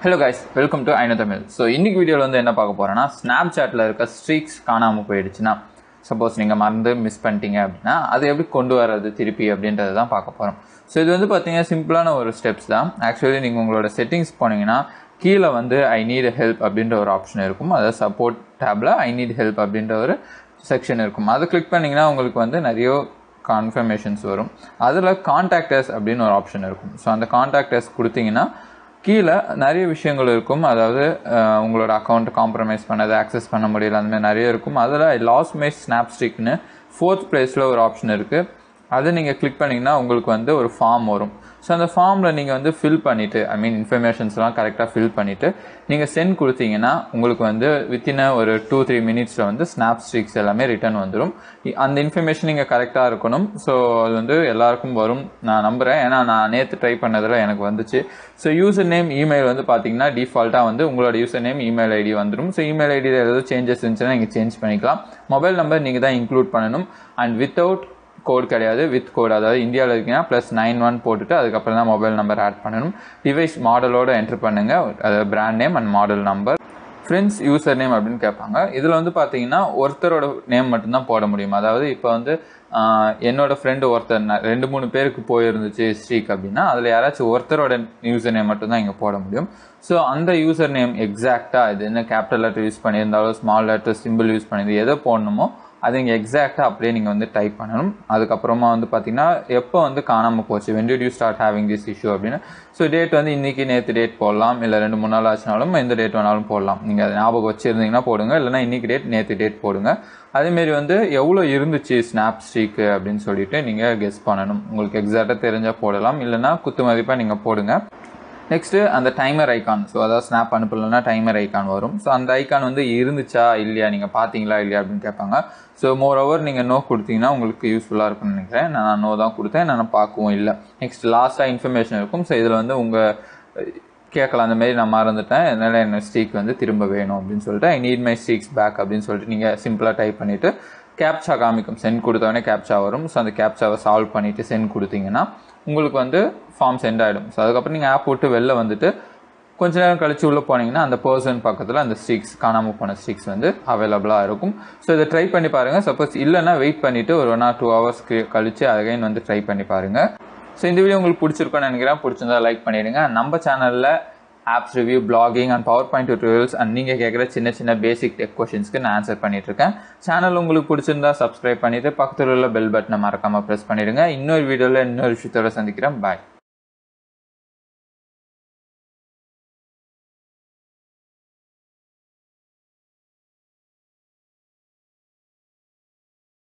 hello guys welcome to I know Tamil so இன்னைக்கு வீடியோவில் வந்து என்ன பார்க்க போகிறேன்னா ஸ்னாப் சாட்டில் இருக்க ஸ்ட்ரீக்ஸ் காணாமல் போயிடுச்சுன்னா சப்போஸ் நீங்கள் மறந்து மிஸ் பண்ணிட்டீங்க அப்படின்னா அதை எப்படி கொண்டு வர்றது திருப்பி அப்படின்றது தான் பார்க்க போகிறோம் ஸோ இது வந்து பார்த்தீங்கன்னா சிம்பிளான ஒரு ஸ்டெப்ஸ் தான் ஆக்சுவலி நீங்கள் உங்களோட செட்டிங்ஸ் போனீங்கன்னா கீழே வந்து ஐ நீட் ஹெல்ப் அப்படின்ற ஒரு ஆப்ஷன் இருக்கும் அதாவது சப்போர்ட் டேப்பில் ஐ நீட் ஹெல்ப் அப்படின்ற ஒரு செக்ஷன் இருக்கும் அதை கிளிக் பண்ணிங்கன்னா உங்களுக்கு வந்து நிறைய கன்ஃபர்மேஷன்ஸ் வரும் அதில் கான்டாக்டர்ஸ் அப்படின்னு ஒரு ஆப்ஷன் இருக்கும் ஸோ அந்த கான்டாக்டர்ஸ் கொடுத்தீங்கன்னா கீழே நிறைய விஷயங்கள் இருக்கும் அதாவது அஹ், உங்களோட அக்கௌண்ட் காம்ப்ரமைஸ் பண்ணது ஆக்சஸ் பண்ண முடியல அந்த மாதிரி நிறைய இருக்கும் அதில் லாஸ் மை ஸ்னாப் ஸ்டிக்னு ஃபோர்த் ப்ளேஸில் ஒரு ஆப்ஷன் இருக்குது அதை நீங்கள் கிளிக் பண்ணிங்கன்னா உங்களுக்கு வந்து ஒரு ஃபார்ம் வரும் ஸோ அந்த ஃபார்மில் நீங்கள் வந்து ஃபில் பண்ணிவிட்டு ஐ மீன் இன்ஃபர்மேஷன்ஸ்லாம் கரெக்டாக ஃபில் பண்ணிவிட்டு நீங்கள் சென்ட் கொடுத்தீங்கன்னா உங்களுக்கு வந்து வித்தின் ஒரு டூ த்ரீ மினிட்ஸில் வந்து ஸ்னாப் ஸ்ட்ரிக்ஸ் எல்லாமே ரிட்டர்ன் வந்துடும் இ- அந்த இன்ஃபர்மேஷன் நீங்கள் கரெக்டாக இருக்கணும் ஸோ அது வந்து எல்லாருக்கும் வரும் நான் நம்புகிறேன் ஏன்னா நான் நேற்று ட்ரை பண்ணதில் எனக்கு வந்துச்சு ஸோ யூசர் நேம் இமெயில் வந்து பார்த்தீங்கன்னா டிஃபால்ட்டாக வந்து உங்களோட யூசர் நேம் இமெயில் ஐடி வந்துடும் ஸோ இமெயில் ஐடியில் ஏதாவது சேஞ்சஸ் இருந்துச்சுன்னா நீங்கள் சேஞ்ச் பண்ணிக்கலாம் மொபைல் நம்பர் நீங்கள் தான் இன்க்ளூட் பண்ணணும் அண்ட் வித்தவுட் கோட் கிடையாது வித் கோட் அதாவது இந்தியாவில் இருக்கீங்கன்னா ப்ளஸ் நைன் ஒன் போட்டுட்டு அதுக்கப்புறம் தான் மொபைல் நம்பர் ஆட் பண்ணணும் டிவைஸ் மாடலோட என்ட்ரு பண்ணுங்கள் அதாவது brand name and model number friends user name அப்படின்னு கேட்பாங்க இதில் வந்து பார்த்தீங்கன்னா ஒருத்தரோட நேம் மட்டும்தான் போட முடியும் அதாவது இப்போ வந்து ஆஹ், என்னோட ஃப்ரெண்டு ஒருத்தர் ந- ரெண்டு மூணு பேருக்கு போயிருந்துச்சு ஸ்ட்ரீக் அப்படின்னா அதில் யாராச்சும் ஒருத்தரோட யூசர் நேம் மட்டும்தான் இங்கே போட முடியும் ஸோ அந்த யூசர் நேம் எக்ஸாக்டாக இது என்ன கேபிட்டல் லெட்டர் யூஸ் பண்ணியிருந்தாலும் ஸ்மால் லெட்டர் சிம்பிள் யூஸ் பண்ணியிருந்து எதை போடணுமோ அது இங்கே எக்ஸாக்டாக அப்படியே நீங்கள் வந்து டைப் பண்ணணும் அதுக்கப்புறமா வந்து பார்த்தீங்கன்னா எப்போ வந்து காணாமல் போச்சு when did you start having this issue அப்படின்னு ஸோ டேட் வந்து இன்றைக்கி நேற்று டேட் போடலாம் இல்லை ரெண்டு மூணு நாள் ஆச்சுனாலும் எந்த டேட் வேணாலும் போடலாம் நீங்கள் அதை ஞாபகம் வச்சுருந்தீங்கன்னா போடுங்க இல்லைனா இன்றைக்கி டேட் நேற்று டேட் போடுங்க அதேமாரி வந்து எவ்வளோ இருந்துச்சு ஸ்னாப் ஸ்ட்ரீக்கு அப்படின்னு சொல்லிட்டு நீங்கள் கெஸ் பண்ணணும் உங்களுக்கு எக்ஸாக்டாக தெரிஞ்சால் போடலாம் இல்லைனா குத்து மதிப்பாக நீங்கள் போடுங்க நெக்ஸ்ட்டு அந்த டைமர் ஐகான் ஸோ அதாவது ஸ்னாப் அனுப்பலன்னா டைமர் ஐகான் வரும் ஸோ அந்த ஐகான் வந்து இருந்துச்சா இல்லையா நீங்கள் பார்த்தீங்களா இல்லையா அப்படின்னு கேட்பாங்க ஸோ மோர் ஓவர் நீங்கள் நோ கொடுத்தீங்கன்னா உங்களுக்கு யூஸ்ஃபுல்லாக இருக்கும்னு நினைக்கிறேன் நான் நோ தான் கொடுத்தேன் நான் பார்க்கவும் இல்லை நெக்ஸ்ட் லாஸ்ட்டாக இன்ஃபர்மேஷன் இருக்கும் ஸோ இதில் வந்து உங்கள் கேட்கலாம் அந்த மாதிரி நான் மறந்துட்டேன் அதனால் என்ன ஸ்டீக் வந்து திரும்ப வேணும் அப்படின்னு சொல்லிட்டு I need my streaks back அப்படின்னு சொல்லிட்டு நீங்கள் சிம்பிளாக டைப் பண்ணிவிட்டு கேப்சா காமிக்கும் சென்ட் கொடுத்தவொடனே கேப்சா வரும் ஸோ அந்த கேப்சாவை சால்வ் பண்ணிவிட்டு சென்ட் கொடுத்தீங்கன்னா உங்களுக்கு வந்து ஃபார்ம் சென்ட் ஆகிடும் ஸோ அதுக்கப்புறம் நீங்கள் ஆப் விட்டு வெளில வந்துட்டு கொஞ்ச நேரம் கழிச்சு உள்ளே போனீங்கன்னா அந்த பர்சன் பக்கத்தில் அந்த ஸ்டிக்ஸ் காணாமல் போன ஸ்டிக்ஸ் வந்து அவைலபிளாக இருக்கும் ஸோ இதை ட்ரை பண்ணி பாருங்கள் சப்போஸ் இல்லைன்னா வெயிட் பண்ணிவிட்டு ஒரு ஒன் ஆர் டூ ஹவர்ஸ்க்கு கழிச்சு அகைன் வந்து ட்ரை பண்ணி பாருங்கள் ஸோ இந்த வீடியோ உங்களுக்கு பிடிச்சிருக்கும்னு நினைக்கிறேன் பிடிச்சிருந்தா லைக் பண்ணிடுங்க நம்ம சேனலில் apps review blogging and power point tutorials and நீங்கள் கேட்குற சின்ன சின்ன பேசிக் டெக் கொஷின்ஸ்க்கு நான் ஆன்சர் பண்ணிட்டு இருக்கேன் சேனல் உங்களுக்கு பிடிச்சிருந்தா சப்ஸ்கிரைப் பண்ணிவிட்டு பக்கத்தில் உள்ள பெல் பட்டனை மறக்காமல் ப்ரெஸ் பண்ணிடுங்க இன்னொரு வீடியோவில் இன்னொரு விஷயத்தோட சந்திக்கிறேன் பாய்